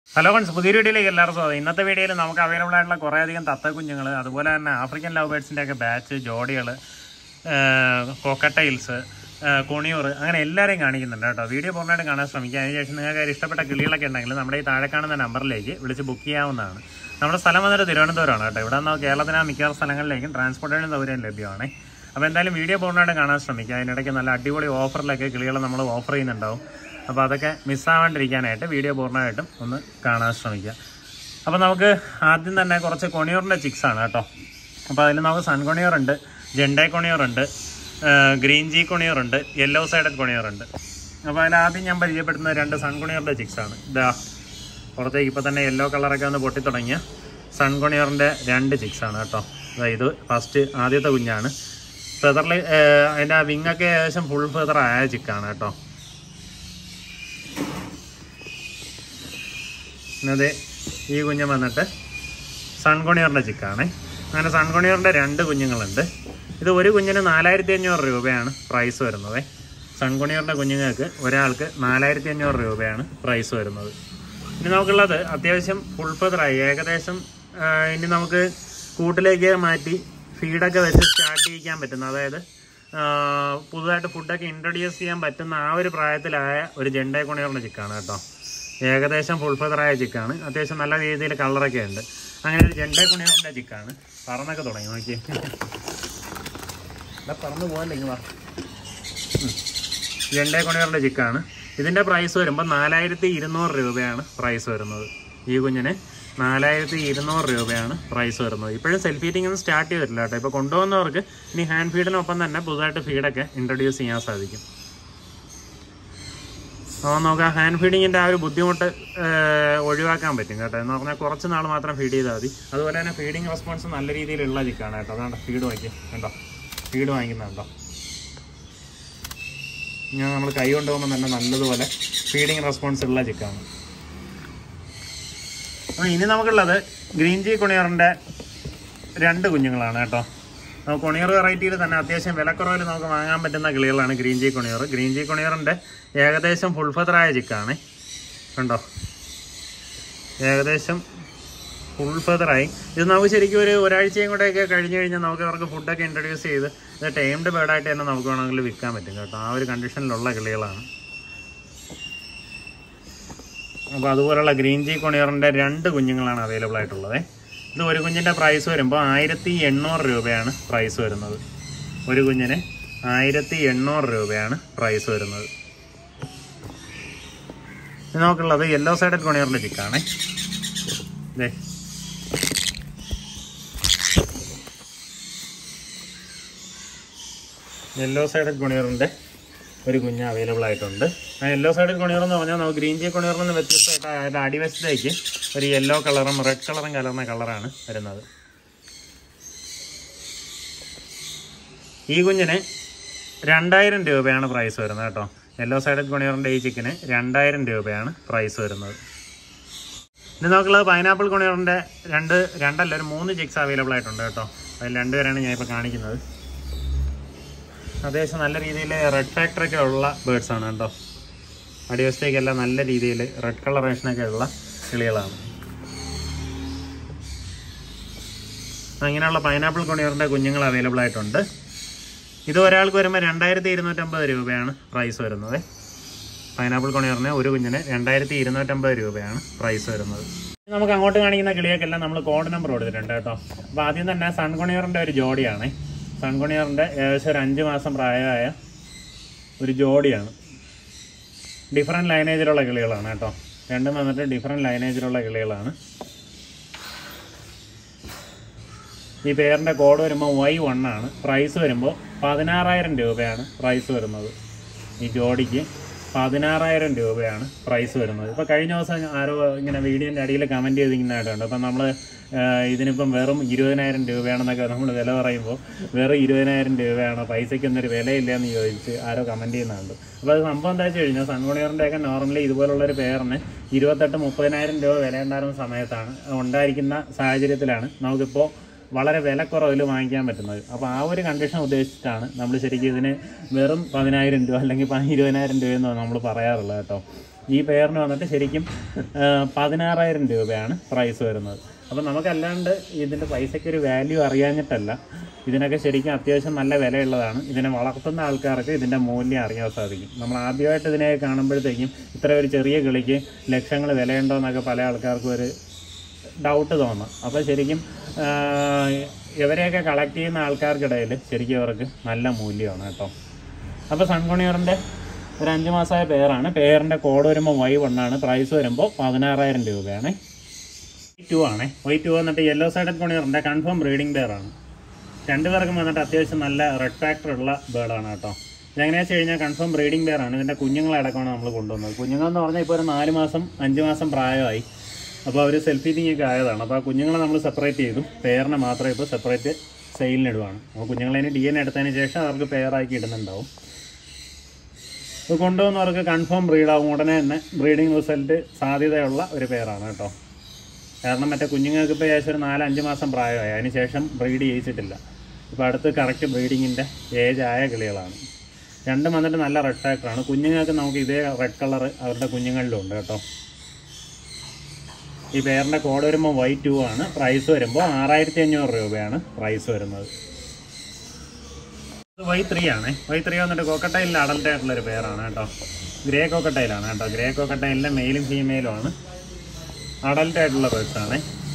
Hello friends പുതിയ വീഡിയോയിലേക്ക് എല്ലാവർക്കും സ്വാഗതം ഇന്നത്തെ വീഡിയോയിൽ നമുക്ക് അവൈലബിൾ ആയിട്ടുള്ള കുറേയധികം തത്ത കുഞ്ഞുങ്ങൾ അതുപോലെ തന്നെ ആഫ്രിക്കൻ ലവ് ബേഡ്സിൻ്റെ ഒക്കെ ബാച്ച് ജോഡികൾ കൊക്കട്ടൈൽസ് കുണിയൂർ അങ്ങനെ എല്ലാവരെയും കാണിക്കുന്നുണ്ട് കേട്ടോ വീഡിയോ പൂർണ്ണമായിട്ട് കാണാൻ ശ്രമിക്കുക അതിനുശേഷം നിങ്ങൾക്ക് അതിൽ ഇഷ്ടപ്പെട്ട കിളികളൊക്കെ ഉണ്ടെങ്കിൽ നമ്മുടെ ഈ താഴെ കാണുന്ന നമ്പറിലേക്ക് വിളിച്ച് ബുക്ക് ചെയ്യാവുന്നതാണ് നമ്മുടെ സ്ഥലം വന്നിട്ട് തിരുവനന്തപുരമാണ് കേട്ടോ ഇവിടെ നിന്ന് കേരളത്തിലെ മിക്ക സ്ഥലങ്ങളിലേക്കും ട്രാൻസ്പോർട്ടേഷൻ സൗകര്യം ലഭ്യമാണ് അപ്പോൾ എന്തായാലും വീഡിയോ പൂർണ്ണമായിട്ട് കാണാൻ ശ്രമിക്കുക അതിനിടയ്ക്ക് നല്ല അടിപൊളി ഓഫറിലൊക്കെ കിളികൾ നമ്മൾ ഓഫർ ചെയ്യുന്നുണ്ടാവും അപ്പോൾ അതൊക്കെ മിസ്സാവാണ്ടിരിക്കാനായിട്ട് വീഡിയോ പൂർണ്ണമായിട്ടും ഒന്ന് കാണാൻ ശ്രമിക്കുക അപ്പോൾ നമുക്ക് ആദ്യം തന്നെ കുറച്ച് കൊണിയൂറിൻ്റെ ചിക്സ് ആണ് കേട്ടോ അപ്പോൾ അതിൽ നമുക്ക് സൺ കൊണിയൂർ ഉണ്ട് ജെൻഡേ കൊണിയൂർ ഉണ്ട് ഗ്രീൻ ജി കൊണിയൂർ ഉണ്ട് യെല്ലോ സൈഡഡ് കൊണിയൂർ ഉണ്ട് അപ്പോൾ അതിൽ ആദ്യം ഞാൻ പരിചയപ്പെടുന്ന രണ്ട് സൺ കൊണിയൂറിൻ്റെ ചിക്സ് ആണ് ഇതാ പുറത്തേക്ക് ഇപ്പോൾ തന്നെ യെല്ലോ കളറൊക്കെ ഒന്ന് പൊട്ടിത്തുടങ്ങിയ സൺ കൊണിയൂറിൻ്റെ രണ്ട് ചിക്സ് ആണ് കേട്ടോ ദാ ഇത് ഫസ്റ്റ് ആദ്യത്തെ കുഞ്ഞാണ് ഫെതറിൽ അതിൻ്റെ ആ വിങ്ങൊക്കെ ഏകദേശം ഫുൾ ഫെതർ ആയ ചിക്കാണ് കേട്ടോ പിന്നെ ഈ കുഞ്ഞ് വന്നിട്ട് സൺകൊണിയറിൻ്റെ ചിക്കാണ് അങ്ങനെ സൺകൊണിയറിൻ്റെ രണ്ട് കുഞ്ഞുങ്ങളുണ്ട് ഇത് ഒരു കുഞ്ഞിന് നാലായിരത്തി അഞ്ഞൂറ് രൂപയാണ് പ്രൈസ് വരുന്നത് സൺകൊണിയറിൻ്റെ കുഞ്ഞുങ്ങൾക്ക് ഒരാൾക്ക് നാലായിരത്തി അഞ്ഞൂറ് രൂപയാണ് പ്രൈസ് വരുന്നത് ഇനി നമുക്കുള്ളത് അത്യാവശ്യം ഫുൾ ഫെതറായി ഏകദേശം ആ, ഇനി നമുക്ക് കൂട്ടിലേക്ക് മാറ്റി ഫീഡൊക്കെ വെച്ച് സ്റ്റാർട്ട് ചെയ്യിക്കാൻ പറ്റുന്ന അതായത് ആ, പുതുതായിട്ട് ഫുഡൊക്കെ ഇൻട്രൊഡ്യൂസ് ചെയ്യാൻ പറ്റുന്ന ആ ഒരു പ്രായത്തിലായ ഒരു ജെണ്ടേ കുണിയറിൻ്റെ ചിക്കാണ് കേട്ടോ ഏകദേശം ഫുൾ ഫെതറായ ചിക്കാണ് അത്യാവശ്യം നല്ല രീതിയിൽ കളറൊക്കെ ഉണ്ട് അങ്ങനെ ഒരു ജെണ്ടേ കുണിയറിൻ്റെ ചിക്കാണ് പറന്നൊക്കെ തുടങ്ങി നോക്കി ഇവിടെ പറന്ന് പോകല്ലേ ഇങ്ങ് വാ ഉം. ജെണ്ടേ കുണിയറിൻ്റെ ചിക്കാണ് ഇതിൻ്റെ പ്രൈസ് വരുമ്പോൾ നാലായിരത്തി ഇരുന്നൂറ് രൂപയാണ് പ്രൈസ് വരുന്നത് ഈ കുഞ്ഞിന് നാലായിരത്തി ഇരുന്നൂറ് രൂപയാണ് പ്രൈസ് വരുന്നത് ഇപ്പോഴും സെൽഫ് ഫീഡിംഗ് ഒന്നും സ്റ്റാർട്ട് ചെയ്തിട്ടില്ല കേട്ടോ ഇപ്പോൾ കൊണ്ടുപോകുന്നവർക്ക് ഇനി ഹാൻഡ് ഫീഡിനൊപ്പം തന്നെ പുതുതായിട്ട് ഫീഡൊക്കെ ഇൻട്രൊഡ്യൂസ് ചെയ്യാൻ സാധിക്കും അപ്പോൾ നോക്കാം ഹാൻഡ് ഫീഡിങ്ങിൻ്റെ ആ ഒരു ബുദ്ധിമുട്ട് ഏഹ്, ഒഴിവാക്കാൻ പറ്റും കേട്ടോ എന്ന് പറഞ്ഞാൽ കുറച്ച് നാൾ മാത്രം ഫീഡ് ചെയ്താൽ മതി അതുപോലെ തന്നെ ഫീഡിങ് റെസ്പോൺസ് നല്ല രീതിയിലുള്ള ചിക്കാണ് കേട്ടോ അതാണ് ഫീഡ് വാങ്ങിക്കുക കണ്ടോ ഫീഡ് വാങ്ങിക്കുന്നുണ്ടോ ഞാൻ നമ്മൾ കൈ കൊണ്ടുപോകുമ്പോൾ തന്നെ നല്ലതുപോലെ ഫീഡിങ് റെസ്പോൺസ് ഉള്ള ചിക്കാണ് അപ്പോൾ ഇനി നമുക്കുള്ളത് ഗ്രീൻ ജി കുണിയറിൻ്റെ രണ്ട് കുഞ്ഞുങ്ങളാണ് കേട്ടോ നമുക്ക് കൊണിയർ വെറൈറ്റിയിൽ തന്നെ അത്യാവശ്യം വിലക്കുറവിൽ നമുക്ക് വാങ്ങാൻ പറ്റുന്ന കിളികളാണ് ഗ്രീൻ ജി കൊണിയർ ഗ്രീൻ ജി കൊണിയറിൻ്റെ ഏകദേശം ഫുൾ ഫെതറായ ചിക്കാണ് കണ്ടോ ഏകദേശം ഫുൾ ഫെതറായി ഇത് നമുക്ക് ശരിക്കും ഒരു ഒരാഴ്ചയും കൂടെയൊക്കെ കഴിഞ്ഞ് കഴിഞ്ഞാൽ നമുക്ക് അവർക്ക് ഫുഡൊക്കെ ഇൻട്രൊഡ്യൂസ് ചെയ്ത് ഇത് ടൈംഡ് ബേർഡായിട്ട് തന്നെ നമുക്ക് വേണമെങ്കിൽ വിൽക്കാൻ പറ്റും കേട്ടോ ആ ഒരു കണ്ടീഷനിലുള്ള കിളികളാണ് അപ്പോൾ അതുപോലുള്ള ഗ്രീൻ ജി കൊണിയറിൻ്റെ രണ്ട് കുഞ്ഞുങ്ങളാണ് അവൈലബിൾ ആയിട്ടുള്ളത് ഇത് ഒരു കുഞ്ഞിൻ്റെ പ്രൈസ് വരുമ്പോൾ ആയിരത്തി എണ്ണൂറ് രൂപയാണ് പ്രൈസ് വരുന്നത് ഒരു കുഞ്ഞിന് ആയിരത്തി എണ്ണൂറ് രൂപയാണ് പ്രൈസ് വരുന്നത് ഇത് നമുക്കുള്ളത് യെല്ലോ സൈഡഡ് കൊണിയറിൻ്റെ ചിക്കാണേ ദേ യെല്ലോ സൈഡഡ് കൊണിയറിൻ്റെ ഒരു കുഞ്ഞ് അവൈലബിൾ ആയിട്ടുണ്ട് ആ യെല്ലോ സൈഡിൽ കൊണിയർ എന്ന് പറഞ്ഞാൽ നമുക്ക് ഗ്രീൻ ജി കൊണിയറിൽ നിന്ന് വ്യത്യസ്തമായിട്ട് അതിൻ്റെ അടിവശത്തേക്ക് ഒരു യെല്ലോ കളറും റെഡ് കളറും കലർന്ന കളറാണ് വരുന്നത് ഈ കുഞ്ഞിന് രണ്ടായിരം രൂപയാണ് പ്രൈസ് വരുന്നത് കേട്ടോ യെല്ലോ സൈഡഡ് കൊണിയറിൻ്റെ ഈ ചിക്കന് രണ്ടായിരം രൂപയാണ് പ്രൈസ് വരുന്നത് ഇനി നമുക്കുള്ളത് പൈനാപ്പിൾ കൊണിയറിൻ്റെ രണ്ട് രണ്ടല്ല ഒരു മൂന്ന് ചിക്സ് അവൈലബിൾ ആയിട്ടുണ്ട് കേട്ടോ അതിൽ രണ്ടുപേരാണ് ഞാൻ ഇപ്പോൾ കാണിക്കുന്നത് അത്യാവശ്യം നല്ല രീതിയിൽ റെഡ് ഫാക്ടറൊക്കെ ഉള്ള ബേർഡ്സ് ആണ് കേട്ടോ അടിവശത്തേക്കെല്ലാം നല്ല രീതിയിൽ റെഡ് കളറേഷനൊക്കെ ഉള്ള കിളികളാണ് അങ്ങനെയുള്ള പൈനാപ്പിൾ കൊണിയറിൻ്റെ കുഞ്ഞുങ്ങൾ അവൈലബിൾ ആയിട്ടുണ്ട് ഇത് ഒരാൾക്ക് വരുമ്പോൾ രണ്ടായിരത്തി ഇരുന്നൂറ്റമ്പത് രൂപയാണ് പ്രൈസ് വരുന്നത് പൈനാപ്പിൾ കൊണിയറിന് ഒരു കുഞ്ഞിന് രണ്ടായിരത്തി ഇരുന്നൂറ്റമ്പത് രൂപയാണ് പ്രൈസ് വരുന്നത് നമുക്ക് അങ്ങോട്ട് കാണിക്കുന്ന കിളിയൊക്കെല്ലാം നമ്മൾ കോഡ് നമ്പർ കൊടുത്തിട്ടുണ്ട് കേട്ടോ അപ്പോൾ ആദ്യം തന്നെ സൺ കൊണിയറിൻ്റെ ഒരു ജോഡിയാണ് സൺ കൊണിയറിൻ്റെ ഏകദേശം ഒരു അഞ്ച് മാസം പ്രായമായ ഒരു ജോഡിയാണ് ഡിഫറെൻറ്റ് ലൈനേജിലുള്ള കിളികളാണ് കേട്ടോ രണ്ടും വന്നിട്ട് ഡിഫറെൻറ്റ് ലൈനേജിലുള്ള കിളികളാണ് ഈ പേരിൻ്റെ കോഡ് വരുമ്പോൾ വൈ വൺ ആണ് പ്രൈസ് വരുമ്പോൾ പതിനാറായിരം രൂപയാണ് പ്രൈസ് വരുന്നത് ഈ ജോഡിക്ക് പതിനാറായിരം രൂപയാണ് പ്രൈസ് വരുന്നത് ഇപ്പോൾ കഴിഞ്ഞ ദിവസം ആരോ ഇങ്ങനെ വീഡിയോൻ്റെ അടിയിൽ കമൻറ്റ് ചെയ്തിരിക്കുന്നതായിട്ടുണ്ട് അപ്പം നമ്മൾ ഇതിനിപ്പം വെറും ഇരുപതിനായിരം രൂപയാണെന്നൊക്കെ നമ്മൾ വില പറയുമ്പോൾ വെറും ഇരുപതിനായിരം രൂപയാണോ പൈസയ്ക്കൊന്നൊരു വിലയില്ല എന്ന് ചോദിച്ച് ആരോ കമൻറ്റ് ചെയ്യുന്നുണ്ട് അപ്പോൾ അത് സംഭവം എന്താ വെച്ച് കഴിഞ്ഞാൽ സൺകുണിയറിൻ്റെ ഒക്കെ നോർമലി ഇതുപോലുള്ളൊരു പേരിന് ഇരുപത്തെട്ട് മുപ്പതിനായിരം രൂപ വില ഉണ്ടായിരുന്ന സമയത്താണ് ഉണ്ടായിരിക്കുന്ന സാഹചര്യത്തിലാണ് നമുക്കിപ്പോൾ വളരെ വിലക്കുറവിൽ വാങ്ങിക്കാൻ പറ്റുന്നത് അപ്പോൾ ആ ഒരു കണ്ടീഷൻ ഉദ്ദേശിച്ചിട്ടാണ് നമ്മൾ ശരിക്കും ഇതിന് വെറും പതിനായിരം രൂപ അല്ലെങ്കിൽ പ- ഇരുപതിനായിരം രൂപയെന്ന് നമ്മൾ പറയാറുള്ളത് കേട്ടോ ഈ പെയറിന് വന്നിട്ട് ശരിക്കും ആ, പതിനാറായിരം രൂപയാണ് പ്രൈസ് വരുന്നത് അപ്പം നമുക്കല്ലാണ്ട് ഇതിൻ്റെ പൈസയ്ക്ക് ഒരു വാല്യൂ അറിയാഞ്ഞിട്ടല്ല ഇതിനൊക്കെ ശരിക്കും അത്യാവശ്യം നല്ല വിലയുള്ളതാണ് ഇതിനെ വളർത്തുന്ന ആൾക്കാർക്ക് ഇതിൻ്റെ മൂല്യം അറിയാൻ സാധിക്കും നമ്മൾ ആദ്യമായിട്ട് ഇതിനെ കാണുമ്പോഴത്തേക്കും ഇത്ര ഒരു ചെറിയ കിളിക്ക് ലക്ഷങ്ങൾ വിലയുണ്ടോ എന്നൊക്കെ പല ആൾക്കാർക്കും ഒരു ഡൗട്ട് തോന്നാം അപ്പോൾ ശരിക്കും ആ, ഇവരെയൊക്കെ കളക്ട് ചെയ്യുന്ന ആൾക്കാർക്കിടയിൽ ശരിക്കും അവർക്ക് നല്ല മൂല്യമാണ് കേട്ടോ അപ്പോൾ സൺകുണിയറിൻ്റെ ഒരു അഞ്ച് മാസമായ പേരാണ് പേരിൻ്റെ കോഡ് വരുമ്പോൾ വൈ വണ്ണാണ് പ്രൈസ് വരുമ്പോൾ പതിനാറായിരം രൂപയാണ് ടു ആണ് വൈ ടു വന്നിട്ട് യെല്ലോ സൈഡഡ് കുണിയറിൻ്റെ കൺഫേം ബ്രീഡിംഗ് പെയറാണ് രണ്ടുപേർക്കും വന്നിട്ട് അത്യാവശ്യം നല്ല റെഡ് ഫാക്ടർ ഉള്ള ബേർഡാണ് കേട്ടോ ഇതെങ്ങനെയാ വെച്ച് കഴിഞ്ഞാൽ കൺഫേം ബ്രീഡിംഗ് പെയറാണ് ഇതിൻ്റെ കുഞ്ഞുങ്ങളടക്കമാണ് നമ്മൾ കൊണ്ടുവന്നത് കുഞ്ഞുങ്ങളെന്ന് പറഞ്ഞാൽ ഇപ്പോൾ ഒരു നാല് മാസം അഞ്ച് മാസം പ്രായമായി അപ്പോൾ അവർ സെൽഫ് ഫീഡിംഗ് ഒക്കെ ആയതാണ് അപ്പോൾ ആ കുഞ്ഞുങ്ങളെ നമ്മൾ സെപ്പറേറ്റ് ചെയ്തു പെയറിനെ മാത്രമേ ഇപ്പോൾ സെപ്പറേറ്റ് സെയിലിനിടുവാണ് അപ്പോൾ കുഞ്ഞുങ്ങളതിന് ഡി എൻ എടുത്തതിന് ശേഷം അവർക്ക് പെയറാക്കി ഇടുന്നുണ്ടാവും ഇത് കൊണ്ടുവന്നവർക്ക് കൺഫേം ബ്രീഡാവും ഉടനെ തന്നെ ബ്രീഡിംഗ് റിസൾട്ട് സാധ്യതയുള്ള ഒരു പെയറാണ് കേട്ടോ കാരണം മറ്റേ കുഞ്ഞുങ്ങൾക്ക് ഇപ്പോൾ ഏകദേശം ഒരു നാല് അഞ്ച് മാസം പ്രായമായി അതിന് ശേഷം ബ്രീഡ് ചെയ്യിച്ചിട്ടില്ല ഇപ്പോൾ അടുത്ത് കറക്റ്റ് ബ്രീഡിങ്ങിൻ്റെ ഏജ് ആയ കിളികളാണ് രണ്ടും വന്നിട്ട് നല്ല റെഡ് ഫാക്ടറാണ് കുഞ്ഞുങ്ങൾക്ക് നമുക്ക് ഇതേ റെഡ് കളർ അവരുടെ കുഞ്ഞുങ്ങളിലും ഉണ്ട് കേട്ടോ ഈ പേരിൻ്റെ കോഡ് വരുമ്പോൾ വൈ ടു ആണ് പ്രൈസ് വരുമ്പോൾ ആറായിരത്തി അഞ്ഞൂറ് രൂപയാണ് പ്രൈസ് വരുന്നത് വൈ ത്രീ ആണ് വൈ ത്രീ വന്നിട്ട് കോക്കട്ടൈലിൽ അഡൽട്ട് ആയിട്ടുള്ള ഒരു പേരാണ് കേട്ടോ ഗ്രേ കോക്കട്ടൈലാണ് കേട്ടോ ഗ്രേ കോക്കട്ടൈലിലെ മെയിലും ഫീമെയിലും ആണ് അഡൽട്ട് ആയിട്ടുള്ള ബേർഡ്സ് ആണ്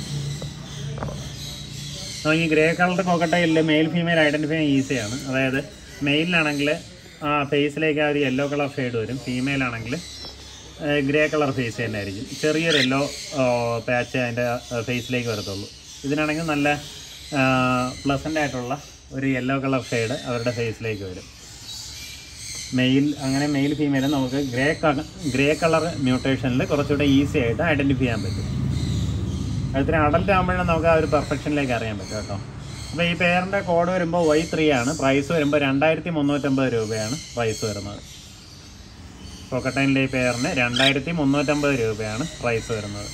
ഈ ഗ്രേ കളർ കോക്കട്ടൈലിൽ മെയിൽ ഫീമെയിൽ ഐഡൻറ്റിഫൈ ചെയ്യാൻ ഈസിയാണ് അതായത് മെയിലിലാണെങ്കിൽ ആ ഫേസിലേക്ക് ആ ഒരു യെല്ലോ കളർ ഷെയ്ഡ് വരും ഫീമെയിൽ ആണെങ്കിൽ ഗ്രേ കളർ ഫേസ് തന്നെ ആയിരിക്കും ചെറിയൊരു യെല്ലോ പാച്ച് അതിൻ്റെ ഫേസിലേക്ക് വരത്തുള്ളൂ ഇതിനാണെങ്കിൽ നല്ല പ്ലസൻ്റ് ആയിട്ടുള്ള ഒരു യെല്ലോ കളർ ഷെയ്ഡ് അവരുടെ ഫേസിലേക്ക് വരും മെയിൽ അങ്ങനെ മെയിൽ ഫീമെയിലും നമുക്ക് ഗ്രേ ഗ്രേ കളർ മ്യൂട്ടേഷനിൽ കുറച്ചുകൂടെ ഈസി ആയിട്ട് ഐഡൻറ്റിഫൈ ചെയ്യാൻ പറ്റും അതിന് അഡൽട്ട് ആകുമ്പോഴാണ് നമുക്ക് ആ ഒരു പെർഫെക്ഷനിലേക്ക് അറിയാൻ പറ്റും കേട്ടോ അപ്പോൾ ഈ പേരിൻ്റെ കോഡ് വരുമ്പോൾ വൈ ത്രീ ആണ് പ്രൈസ് വരുമ്പോൾ രണ്ടായിരത്തി മുന്നൂറ്റമ്പത് രൂപയാണ് പ്രൈസ് വരുന്നത് കോക്കട്ടൈനിലെ ഈ പേരിന് രണ്ടായിരത്തി മുന്നൂറ്റമ്പത് രൂപയാണ് പ്രൈസ് വരുന്നത്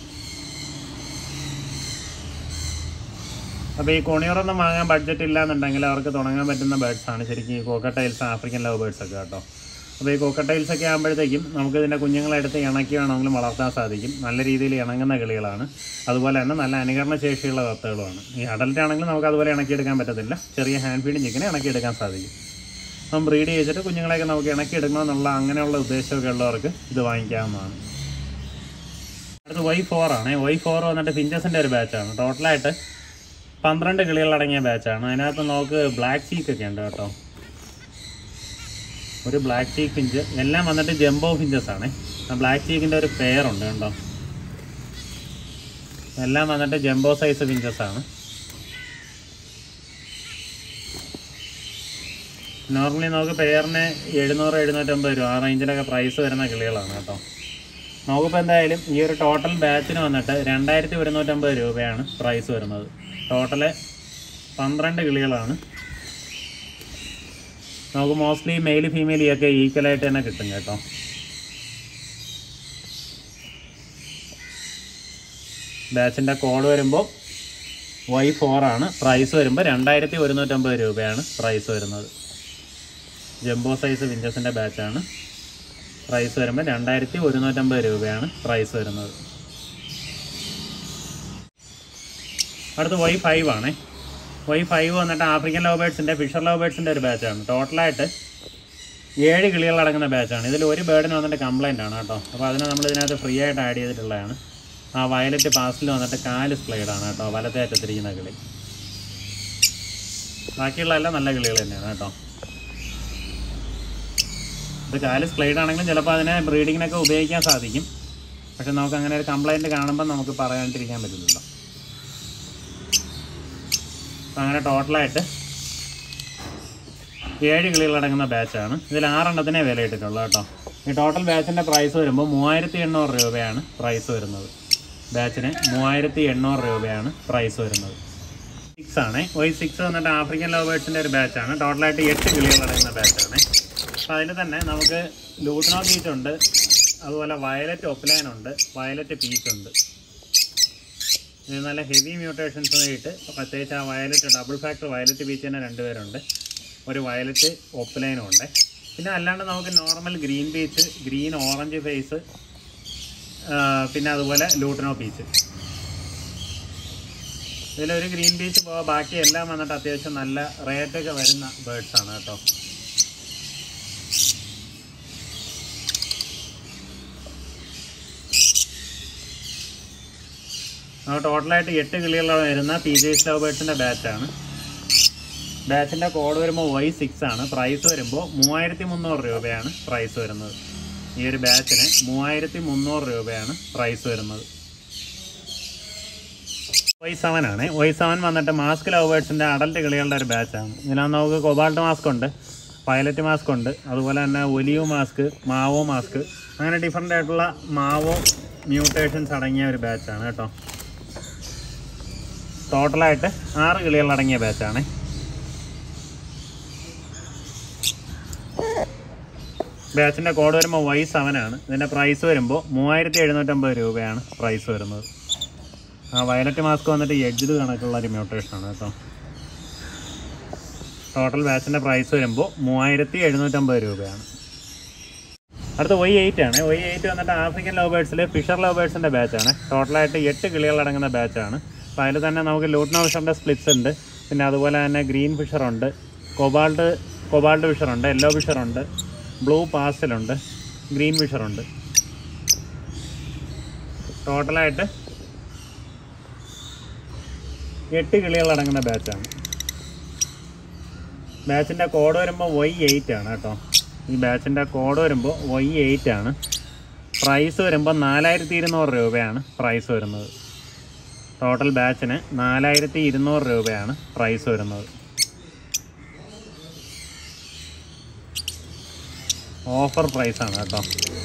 അപ്പോൾ ഈ കൊണിയറൊന്നും വാങ്ങാൻ ബഡ്ജറ്റ് ഇല്ല എന്നുണ്ടെങ്കിൽ അവർക്ക് തുടങ്ങാൻ പറ്റുന്ന ബേർഡ്സ് ആണ് ശരിക്കും ഈ കോക്കട്ടൈൽസ് ആഫ്രിക്കൻ ലവ് ബേർഡ്സ് ഒക്കെ കേട്ടോ അപ്പോൾ ഈ കോക്കട്ടൈൽസ് ഒക്കെ ആകുമ്പോഴത്തേക്കും നമുക്ക് ഇതിൻ്റെ കുഞ്ഞുങ്ങളെ എടുത്ത് ഇണക്കി വേണമെങ്കിലും വളർത്താൻ സാധിക്കും നല്ല രീതിയിൽ ഇണങ്ങുന്ന കിളികളാണ് അതുപോലെ തന്നെ നല്ല അനുകരണ ശേഷിയുള്ള വത്തകളുമാണ് ഈ അഡൽട്ട് ആണെങ്കിൽ നമുക്ക് അതുപോലെ ഇണക്കിയെടുക്കാൻ പറ്റത്തില്ല ചെറിയ ഹാൻഡ് ഫീഡിങ് ചിക്കനെ ഇണക്കിയെടുക്കാൻ സാധിക്കും അപ്പം ബ്രീഡ് ചെയ്തിട്ട് കുഞ്ഞുങ്ങളെയൊക്കെ നമുക്ക് ഇണക്കിയെടുക്കണമെന്നുള്ള അങ്ങനെയുള്ള ഉദ്ദേശമൊക്കെ ഉള്ളവർക്ക് ഇത് വാങ്ങിക്കാവുന്നതാണ് അടുത്ത് വൈ ഫോർ ആണ് വൈ ഫോർ വന്നിട്ട് ഫിഞ്ചസിൻ്റെ ഒരു ബാച്ചാണ് ടോട്ടലായിട്ട് പന്ത്രണ്ട് കിളികളടങ്ങിയ ബാച്ചാണ് അതിനകത്ത് നമുക്ക് ബ്ലാക്ക് ചീക്ക് ഒക്കെ ഉണ്ട് കേട്ടോ ഒരു ബ്ലാക്ക് ചീക്ക് ഫിഞ്ച് എല്ലാം വന്നിട്ട് ജംബോ ഫിഞ്ചസ് ആണ് ആ ബ്ലാക്ക് ചീക്കിൻ്റെ ഒരു പെയർ ഉണ്ട് കണ്ടോ എല്ലാം വന്നിട്ട് ജംബോ സൈസ് ഫിഞ്ചസ് ആണ് നോർമലി നമുക്ക് പെയറിന് എഴുന്നൂറ് എഴുന്നൂറ്റമ്പത് രൂപ ആ റേഞ്ചിലൊക്കെ പ്രൈസ് വരുന്ന കിളികളാണ് കേട്ടോ നമുക്കിപ്പോൾ എന്തായാലും ഈ ഒരു ടോട്ടൽ ബാച്ചിന് വന്നിട്ട് രണ്ടായിരത്തി ഒരുന്നൂറ്റമ്പത് രൂപയാണ് പ്രൈസ് വരുന്നത് ടോട്ടല് പന്ത്രണ്ട് കിളികളാണ് നമുക്ക് മോസ്റ്റ്ലി മെയിൽ ഫീമെയിൽ ഒക്കെ ഈക്വലായിട്ട് തന്നെ കിട്ടും കേട്ടോ ബാച്ചിൻ്റെ കോഡ് വരുമ്പോൾ വൈ ഫോർ ആണ് പ്രൈസ് വരുമ്പോൾ രണ്ടായിരത്തി ഒരുന്നൂറ്റമ്പത് രൂപയാണ് പ്രൈസ് വരുന്നത് ജംബോ സൈസ് വിഞ്ചസിൻ്റെ ബാച്ചാണ് പ്രൈസ് വരുമ്പോൾ രണ്ടായിരത്തി ഒരുന്നൂറ്റമ്പത് രൂപയാണ് പ്രൈസ് വരുന്നത് അടുത്ത് വൈ ഫൈവ് ആണേ വൈ ഫൈവ് വന്നിട്ട് ആഫ്രിക്കൻ ലവ് ബേർഡ്സിൻ്റെ ഫിഷർ ലവ് ബേർഡ്സിൻ്റെ ഒരു ബാച്ചാണ് ടോട്ടലായിട്ട് ഏഴ് കിളികൾ അടങ്ങുന്ന ബാച്ചാണ് ഇതിൽ ഒരു ബേർഡിന് വന്നിട്ട് കംപ്ലൈൻ്റ് ആണ് കേട്ടോ അപ്പോൾ അതിനെ നമ്മൾ ഇതിനകത്ത് ഫ്രീ ആയിട്ട് ആഡ് ചെയ്തിട്ടുള്ളതാണ് ആ വയലറ്റ് പാസിൽ വന്നിട്ട് കാല് സ്പ്ലൈഡാണ് കേട്ടോ വലത്തെ അറ്റത്തിരിക്കുന്ന കിളി ബാക്കിയുള്ള എല്ലാം നല്ല കിളികൾ തന്നെയാണ് കേട്ടോ ഇത് കാല് സ്പ്ലൈഡ് ആണെങ്കിലും ചിലപ്പോൾ അതിനെ ബ്രീഡിങ്ങിനൊക്കെ ഉപയോഗിക്കാൻ സാധിക്കും പക്ഷെ നമുക്ക് അങ്ങനെ ഒരു കംപ്ലൈൻറ്റ് കാണുമ്പോൾ നമുക്ക് പറയാണ്ടിരിക്കാൻ പറ്റില്ലല്ലോ അപ്പം അങ്ങനെ ടോട്ടലായിട്ട് ഏഴ് കിളികളടങ്ങുന്ന ബാച്ചാണ് ഇതിൽ ആറെണ്ണത്തിനെ വില ഇട്ടിട്ടുള്ളൂ കേട്ടോ ഈ ടോട്ടൽ ബാച്ചിൻ്റെ പ്രൈസ് വരുമ്പോൾ മൂവായിരത്തി എണ്ണൂറ് രൂപയാണ് പ്രൈസ് വരുന്നത് ബാച്ചിന് മൂവായിരത്തി എണ്ണൂറ് രൂപയാണ് പ്രൈസ് വരുന്നത് സിക്സ് ആണ് വൈ സിക്സ് വന്നിട്ട് ആഫ്രിക്കൻ ലവ് ബേർഡ്സിൻ്റെ ഒരു ബാച്ചാണ് ടോട്ടലായിട്ട് എട്ട് കിളികളടങ്ങുന്ന ബാച്ചാണ് അപ്പോൾ അതിൽ തന്നെ നമുക്ക് ലൂട്ടനോ പീച്ച് ഉണ്ട് അതുപോലെ വയലറ്റ് ഒപ്ലൈൻ ഉണ്ട് വയലറ്റ് പീച്ച് ഉണ്ട് ഇത് നല്ല ഹെവി മ്യൂട്ടേഷൻസ് ആയിട്ട് പ്രത്യേകിച്ച് ആ violet double factor violet peach തന്നെ രണ്ടുപേരുണ്ട് ഒരു വയലറ്റ് ഒപ്ലൈനും ഉണ്ട് പിന്നെ അല്ലാണ്ട് നമുക്ക് normal green peach green orange face പിന്നെ അതുപോലെ ലൂട്ടിനോ പീച്ച് ഇതിലൊരു ഗ്രീൻ പീച്ച് പോവാ ബാക്കി എല്ലാം വന്നിട്ട് അത്യാവശ്യം നല്ല റേറ്റൊക്കെ വരുന്ന ബേർഡ്സ് ആണ് കേട്ടോ ടോട്ടലായിട്ട് എട്ട് കിളികളോടെ വരുന്ന പി ജെ ലവ് ബേർഡ്സിൻ്റെ ബാച്ചാണ് ബാച്ചിൻ്റെ കോഡ് വരുമ്പോൾ വൈ സിക്സ് ആണ് പ്രൈസ് വരുമ്പോൾ മൂവായിരത്തി മുന്നൂറ് രൂപയാണ് പ്രൈസ് വരുന്നത് ഈ ഒരു ബാച്ചിന് മൂവായിരത്തി മുന്നൂറ് രൂപയാണ് പ്രൈസ് വരുന്നത് വൈ സെവൻ ആണ് വൈ സെവൻ വന്നിട്ട് മാസ്ക് ലവ് ബേർഡ്സിൻ്റെ അഡൽട്ട് കിളികളുടെ ഒരു ബാച്ചാണ് ഇതിനകത്ത് നമുക്ക് കൊബാൾട്ട് മാസ്ക് ഉണ്ട് പൈലറ്റ് മാസ്ക് ഉണ്ട് അതുപോലെ തന്നെ ഒലിയോ മാസ്ക് മാവോ മാസ്ക് അങ്ങനെ ഡിഫറെൻ്റ് ആയിട്ടുള്ള മാവോ മ്യൂട്ടേഷൻസ് അടങ്ങിയ ഒരു ബാച്ചാണ് കേട്ടോ ടോട്ടലായിട്ട് ആറ് കിളികളടങ്ങിയ ബാച്ചാണ് ബാച്ചിൻ്റെ കോഡ് വരുമ്പോൾ വൈ സെവൻ ആണ് ഇതിൻ്റെ പ്രൈസ് വരുമ്പോൾ മൂവായിരത്തി എഴുന്നൂറ്റമ്പത് രൂപയാണ് പ്രൈസ് വരുന്നത് ആ വയലറ്റ് മാസ്ക് വന്നിട്ട് എഡ്ജിൽ കണക്കുള്ള ഒരു മ്യൂട്ടേഷനാണ് കേട്ടോ ടോട്ടൽ ബാച്ചിൻ്റെ പ്രൈസ് വരുമ്പോൾ മൂവായിരത്തി എഴുന്നൂറ്റമ്പത് രൂപയാണ് അടുത്ത വൈ എയ്റ്റ് ആണ് വൈ എയ്റ്റ് വന്നിട്ട് ആഫ്രിക്കൻ ലവ് ബേർഡ്സിൽ ഫിഷർ ലവ് ബേർഡ്സിൻ്റെ ബാച്ചാണ് ടോട്ടലായിട്ട് എട്ട് കിളികളടങ്ങുന്ന ബാച്ചാണ് അപ്പോൾ അതിൽ തന്നെ നമുക്ക് ലൂട്ട്നോ ഫിഷറിൻ്റെ സ്പ്ലിറ്റ്സ് ഉണ്ട് പിന്നെ അതുപോലെ തന്നെ ഗ്രീൻ ഫിഷറുണ്ട് കൊബാൾട്ട് കൊബാൾട്ട് ഫിഷറുണ്ട് യെല്ലോ ഫിഷറുണ്ട് ബ്ലൂ പാസ്റ്റലുണ്ട് ഗ്രീൻ ഫിഷറുണ്ട് ടോട്ടലായിട്ട് എട്ട് കിളികളടങ്ങുന്ന ബാച്ചാണ് ബാച്ചിൻ്റെ കോഡ് വരുമ്പോൾ വൈ എയ്റ്റ് ആണ് കേട്ടോ ഈ ബാച്ചിൻ്റെ കോഡ് വരുമ്പോൾ വൈ എയ്റ്റ് ആണ് പ്രൈസ് വരുമ്പോൾ നാലായിരത്തി ഇരുന്നൂറ് രൂപയാണ് പ്രൈസ് വരുന്നത് ടോട്ടൽ ബാച്ചിന് നാലായിരത്തി ഇരുന്നൂറ് രൂപയാണ് പ്രൈസ് വരുന്നത് ഓഫർ പ്രൈസാണ് കേട്ടോ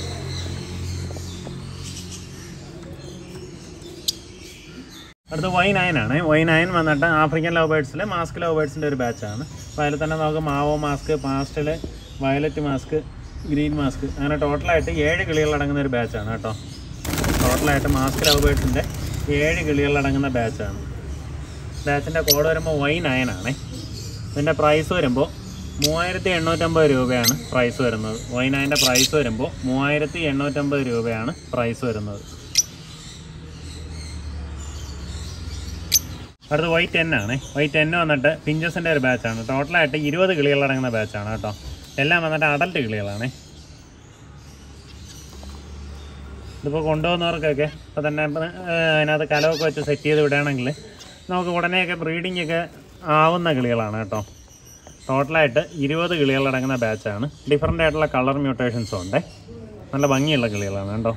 അടുത്ത വൈ നയൻ ആണ് വൈ നയൻ വന്നിട്ട് ആഫ്രിക്കൻ ലവ് ബേർഡ്സിലെ മാസ്ക് ലവ് ബേർഡ്സിൻ്റെ ഒരു ബാച്ചാണ് അപ്പോൾ അതിൽ തന്നെ നമുക്ക് mauve mask pastel violet mask green mask അങ്ങനെ ടോട്ടലായിട്ട് ഏഴ് കിളികളടങ്ങുന്ന ഒരു ബാച്ചാണ് കേട്ടോ ടോട്ടലായിട്ട് മാസ്ക് ലവ് ബേർഡ്സിൻ്റെ ഏഴ് കിളികളടങ്ങുന്ന ബാച്ചാണ് ബാച്ചിൻ്റെ കോഡ് വരുമ്പോൾ വൈ നയൻ ആണ് ഇതിൻ്റെ പ്രൈസ് വരുമ്പോൾ മൂവായിരത്തി എണ്ണൂറ്റമ്പത് രൂപയാണ് പ്രൈസ് വരുന്നത് വൈ നയൻ്റെ പ്രൈസ് വരുമ്പോൾ മൂവായിരത്തി എണ്ണൂറ്റമ്പത് രൂപയാണ് പ്രൈസ് വരുന്നത് അടുത്ത വൈ ടെൻ ആണ് വൈ ടെൻ വന്നിട്ട് പിഞ്ചസിൻ്റെ ഒരു ബാച്ചാണ് ടോട്ടലായിട്ട് ഇരുപത് കിളികളടങ്ങുന്ന ബാച്ചാണ് കേട്ടോ എല്ലാം വന്നിട്ട് അഡൽട്ട് കിളികളാണ് ഇതിപ്പോൾ കൊണ്ടുപോകുന്നവർക്കൊക്കെ ഇപ്പോൾ തന്നെ ഇപ്പം, ഏഹ്, അതിനകത്ത് കലമൊക്കെ വെച്ച് സെറ്റ് ചെയ്ത് വിടുകയാണെങ്കിൽ നമുക്ക് ഉടനെയൊക്കെ ബ്രീഡിംഗ് ഒക്കെ ആവുന്ന കിളികളാണ് കേട്ടോ ടോട്ടലായിട്ട് ഇരുപത് കിളികളടങ്ങുന്ന ബാച്ചാണ് ഡിഫറൻ്റ് ആയിട്ടുള്ള കളർ മ്യൂട്ടേഷൻസും ഉണ്ട് നല്ല ഭംഗിയുള്ള കിളികളാണ് കേട്ടോ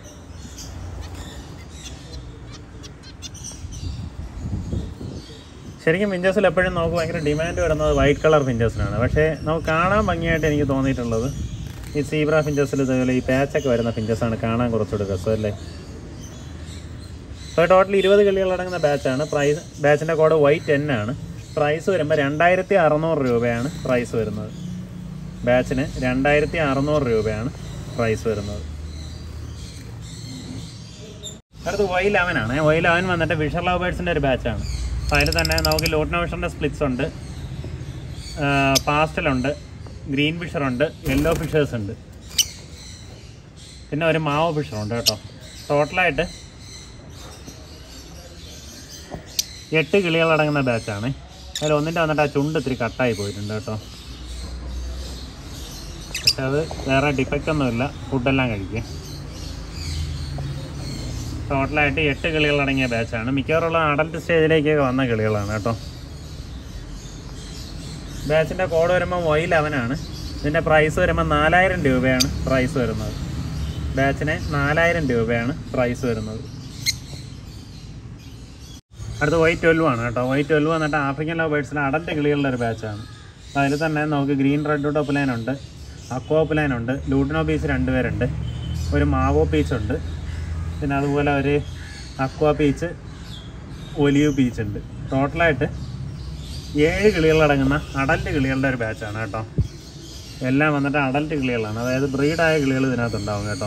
ശരിക്കും ഫിഞ്ചേഴ്സിൽ എപ്പോഴും നമുക്ക് ഭയങ്കര ഡിമാൻഡ് വരുന്നത് വൈറ്റ് കളർ ഫിഞ്ചേഴ്സിനാണ് പക്ഷേ നമുക്ക് കാണാൻ ഭംഗിയായിട്ട് എനിക്ക് തോന്നിയിട്ടുള്ളത് ഈ സീബ്ര ഫിഞ്ചേഴ്സിൽ ഇതുപോലെ ഈ പാച്ചൊക്കെ വരുന്ന ഫിഞ്ചേഴ്സാണ് കാണാൻ കുറച്ചുകൂടി രസമല്ലേ അപ്പോൾ ടോട്ടൽ ഇരുപത് കിളികളടങ്ങുന്ന ബാച്ചാണ് പ്രൈസ് ബാച്ചിൻ്റെ കോഡ് വൈറ്റ് ടെൻ ആണ് പ്രൈസ് വരുമ്പോൾ രണ്ടായിരത്തി അറുന്നൂറ് രൂപയാണ് പ്രൈസ് വരുന്നത് ബാച്ചിന് രണ്ടായിരത്തി അറുന്നൂറ് രൂപയാണ് പ്രൈസ് വരുന്നത് അടുത്ത് വൈ ലെവൻ ആണ് വൈ ലെവൻ വന്നിട്ട് വിഷർ ലവ് ബേർഡ്സിൻ്റെ ഒരു ബാച്ചാണ് അപ്പോൾ അതിൽ തന്നെ നമുക്ക് ലോട്ടിനോ വിഷറിൻ്റെ സ്പ്ലിറ്റ്സ് ഉണ്ട് പാസ്റ്റലുണ്ട് ഗ്രീൻ ഫിഷറുണ്ട് യെല്ലോ ഫിഷേഴ്സ് ഉണ്ട് പിന്നെ ഒരു മാവോ ഫിഷറുണ്ട് കേട്ടോ ടോട്ടലായിട്ട് എട്ട് കിളികളടങ്ങുന്ന ബാച്ചാണ് അതിൽ ഒന്നിൻ്റെ വന്നിട്ട് ആ ചുണ്ട് ഇത്തിരി കട്ടായി പോയിട്ടുണ്ട് കേട്ടോ പക്ഷെ അത് വേറെ ഡിഫക്റ്റ് ഒന്നുമില്ല ഫുഡെല്ലാം കഴിക്കുക ടോട്ടലായിട്ട് എട്ട് കിളികളടങ്ങിയ ബാച്ചാണ് മിക്കവാറുള്ള അഡൽട്ട് സ്റ്റേജിലേക്കൊക്കെ വന്ന കിളികളാണ് കേട്ടോ ബാച്ചിൻ്റെ കോഡ് വരുമ്പോൾ വൈ ലെവൻ ആണ് ഇതിൻ്റെ പ്രൈസ് വരുമ്പോൾ നാലായിരം രൂപയാണ് പ്രൈസ് വരുന്നത് ബാച്ചിന് നാലായിരം രൂപയാണ് പ്രൈസ് വരുന്നത് അടുത്ത വൈ ട്വൽവ് ആണ് കേട്ടോ വൈ ട്വൽവ് വന്നിട്ട് ആഫ്രിക്കൻ ലവ് ബേർഡ്സിലെ അഡൽട്ട് കിളികളുടെ ഒരു ബാച്ചാണ് അതിൽ തന്നെ നമുക്ക് ഗ്രീൻ റെഡ് ടോപ്പ് ലൈൻ ഉണ്ട് അക്വാപ്പ് ലൈൻ ഉണ്ട് ലൂട്ടിനോ പീച്ച് രണ്ടുപേരുണ്ട് ഒരു മാവോ പീച്ച് ഉണ്ട് പിന്നെ അതുപോലെ ഒരു അക്വാ പീച്ച് ഒലിവ് പീച്ച് ഉണ്ട് ടോട്ടലായിട്ട് ഏഴ് കിളികളടങ്ങുന്ന അഡൽട്ട് കിളികളുടെ ഒരു ബാച്ചാണ് കേട്ടോ എല്ലാം വന്നിട്ട് അഡൽട്ട് കിളികളാണ് അതായത് ബ്രീഡായ കിളികൾ ഇതിനകത്തുണ്ടാവും കേട്ടോ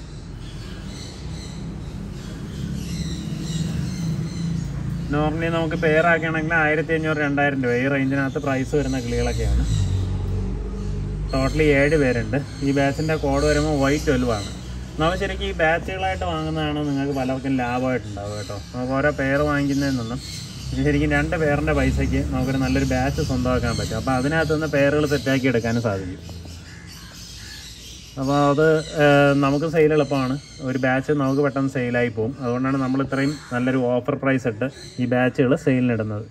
നോർമലി നമുക്ക് പെയറാക്കുകയാണെങ്കിൽ ആയിരത്തി അഞ്ഞൂറ് രണ്ടായിരം രൂപ ഈ റേഞ്ചിനകത്ത് പ്രൈസ് വരുന്ന കിളികളൊക്കെയാണ് ടോട്ടലി ഏഴ് പേരുണ്ട് ഈ ബാച്ചിൻ്റെ കോഡ് വരുമ്പോൾ വൈറ്റ് ട്വൽവ് ആണ് നമ്മൾ ശരിക്കും ഈ ബാച്ചുകളായിട്ട് വാങ്ങുന്നതാണ് നിങ്ങൾക്ക് പലർക്കും ലാഭമായിട്ടുണ്ടാവുക കേട്ടോ നമുക്ക് ഓരോ പേര് വാങ്ങിക്കുന്നതിൽ നിന്നും ശരിക്കും രണ്ട് പേരിൻ്റെ പൈസയ്ക്ക് നമുക്കൊരു നല്ലൊരു ബാച്ച് സ്വന്തമാക്കാൻ പറ്റും അപ്പോൾ അതിനകത്ത് നിന്ന് പേരുകൾ സെറ്റാക്കി എടുക്കാനും സാധിക്കും അപ്പോൾ അത് ഏഹ്, നമുക്ക് സെയിൽ എളുപ്പമാണ് ഒരു ബാച്ച് നമുക്ക് പെട്ടെന്ന് സെയിലായി പോകും അതുകൊണ്ടാണ് നമ്മൾ ഇത്രയും നല്ലൊരു ഓഫർ പ്രൈസ് ഇട്ട് ഈ ബാച്ചുകൾ സെയിലിനിടുന്നത്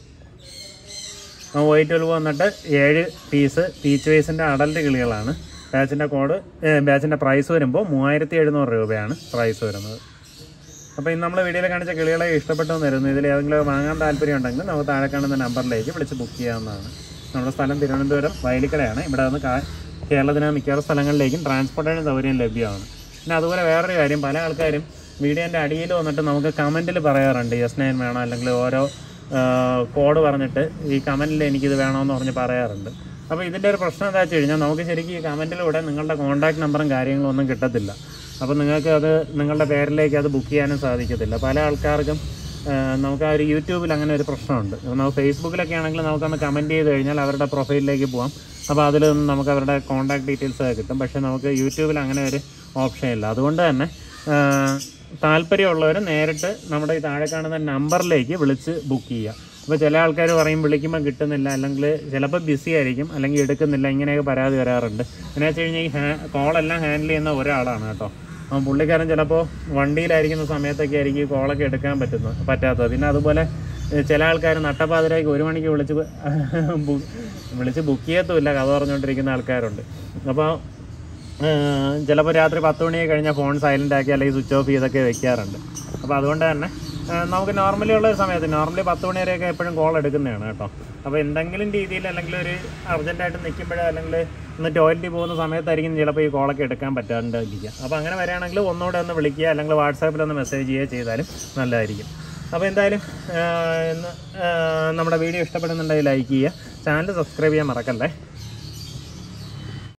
വൈറ്റ് ട്വൽവ് വന്നിട്ട് ഏഴ് പീസ് പീച്ച് വൈസിൻ്റെ അഡൽറ്റ് കിളികളാണ് ബാച്ചിൻ്റെ കോഡ് ബാച്ചിൻ്റെ പ്രൈസ് വരുമ്പോൾ മൂവായിരത്തി എഴുന്നൂറ് രൂപയാണ് പ്രൈസ് വരുന്നത് അപ്പോൾ ഇന്ന് നമ്മൾ വീഡിയോയിൽ കാണിച്ച കിളികളെ ഇഷ്ടപ്പെട്ടു തരുന്നു ഇതിൽ ഏതെങ്കിലും വാങ്ങാൻ താല്പര്യം ഉണ്ടെങ്കിൽ നമുക്ക് താഴെ കാണുന്ന നമ്പറിലേക്ക് വിളിച്ച് ബുക്ക് ചെയ്യാവുന്നതാണ് നമ്മുടെ സ്ഥലം തിരുവനന്തപുരം വയലിക്കടയാണ് ഇവിടെ നിന്ന് കാ കേരളത്തിലെ മിക്കവാറും സ്ഥലങ്ങളിലേക്കും ട്രാൻസ്പോർട്ടേഷൻ സൗകര്യം ലഭ്യമാണ് പിന്നെ അതുപോലെ വേറൊരു കാര്യം പല ആൾക്കാരും വീഡിയോൻ്റെ അടിയിൽ വന്നിട്ട് നമുക്ക് കമൻറ്റിൽ പറയാറുണ്ട് യെസ് നയൻ വേണം അല്ലെങ്കിൽ ഓരോ കോഡ് പറഞ്ഞിട്ട് ഈ കമൻറ്റിൽ എനിക്കിത് വേണമെന്ന് പറഞ്ഞ് പറയാറുണ്ട് അപ്പോൾ ഇതിൻ്റെ ഒരു പ്രശ്നം എന്താ വെച്ച് കഴിഞ്ഞാൽ നമുക്ക് ശരിക്കും ഈ കമൻറ്റിലൂടെ നിങ്ങളുടെ കോൺടാക്ട് നമ്പറും കാര്യങ്ങളും ഒന്നും കിട്ടത്തില്ല അപ്പോൾ നിങ്ങൾക്ക് അത് നിങ്ങളുടെ പേരിലേക്ക് അത് ബുക്ക് ചെയ്യാനും സാധിക്കത്തില്ല പല ആൾക്കാർക്കും ആ, നമുക്ക് ആ ഒരു യൂട്യൂബിൽ അങ്ങനെ ഒരു പ്രശ്നമുണ്ട് അപ്പോൾ നമുക്ക് ഫേസ്ബുക്കിലൊക്കെ ആണെങ്കിൽ നമുക്കൊന്ന് കമൻറ്റ് ചെയ്ത് കഴിഞ്ഞാൽ അവരുടെ പ്രൊഫൈലിലേക്ക് പോകാം അപ്പോൾ അതിൽ നിന്ന് നമുക്ക് അവരുടെ കോൺടാക്ട് ഡീറ്റെയിൽസ് ഒക്കെ കിട്ടും പക്ഷേ നമുക്ക് യൂട്യൂബിൽ അങ്ങനെ ഒരു ഓപ്ഷൻ ഇല്ല അതുകൊണ്ട് തന്നെ ആ, താല്പര്യമുള്ളവർ നേരിട്ട് നമ്മുടെ ഈ താഴെ കാണുന്ന നമ്പറിലേക്ക് വിളിച്ച് ബുക്ക് ചെയ്യുക അപ്പോൾ ചില ആൾക്കാർ പറയും വിളിക്കുമ്പോൾ കിട്ടുന്നില്ല അല്ലെങ്കിൽ ചിലപ്പോൾ ബിസി ആയിരിക്കും അല്ലെങ്കിൽ എടുക്കുന്നില്ല ഇങ്ങനെയൊക്കെ പരാതി വരാറുണ്ട് എന്നു വെച്ച് കഴിഞ്ഞാൽ ഈ ഹാ കോളെല്ലാം ഹാൻഡിൽ ചെയ്യുന്ന ഒരാളാണ് കേട്ടോ അപ്പം പുള്ളിക്കാരൻ ചിലപ്പോൾ വണ്ടിയിലായിരിക്കുന്ന സമയത്തൊക്കെ ആയിരിക്കും ഈ കോളൊക്കെ എടുക്കാൻ പറ്റുന്നത് പറ്റാത്തത് പിന്നെ അതുപോലെ ഏഹ് ചില ആൾക്കാർ നട്ടപ്പാതിരാക്കി ഒരു മണിക്ക് വിളിച്ച് ബു- വിളിച്ച് ബുക്ക് ചെയ്യത്തുമില്ല കഥ പറഞ്ഞുകൊണ്ടിരിക്കുന്ന ആൾക്കാരുണ്ട് അപ്പോൾ ചിലപ്പോൾ രാത്രി പത്ത് മണിയൊക്കെ കഴിഞ്ഞാൽ ഫോൺ സൈലൻ്റ് ആക്കി അല്ലെങ്കിൽ സ്വിച്ച് ഓഫ് ചെയ്തൊക്കെ വെക്കാറുണ്ട് അപ്പോൾ അതുകൊണ്ട് തന്നെ ആ, നമുക്ക് നോർമലി ഉള്ള ഒരു സമയത്ത് നോർമലി പത്ത് മണി വരെയൊക്കെ എപ്പോഴും കോൾ എടുക്കുന്നതാണ് കേട്ടോ അപ്പോൾ എന്തെങ്കിലും രീതിയിൽ അല്ലെങ്കിൽ ഒരു അർജൻറ്റായിട്ട് നിൽക്കുമ്പോഴോ അല്ലെങ്കിൽ ഒന്ന് ടോയ്ലറ്റിൽ പോകുന്ന സമയത്തായിരിക്കും ചിലപ്പോൾ ഈ കോളൊക്കെ എടുക്കാൻ പറ്റാണ്ടിരിക്കുക അപ്പോൾ അങ്ങനെ വരികയാണെങ്കിൽ ഒന്നുകൂടെ ഒന്ന് വിളിക്കുക അല്ലെങ്കിൽ വാട്സാപ്പിൽ ഒന്ന് മെസ്സേജ് ചെയ്യുക ചെയ്താലും നല്ലതായിരിക്കും അപ്പോൾ എന്തായാലും ആ, ഇന്ന് ആ, നമ്മുടെ വീഡിയോ ഇഷ്ടപ്പെടുന്നുണ്ടെങ്കിൽ ലൈക്ക് ചെയ്യുക ചാനൽ സബ്സ്ക്രൈബ് ചെയ്യാൻ മറക്കല്ലേ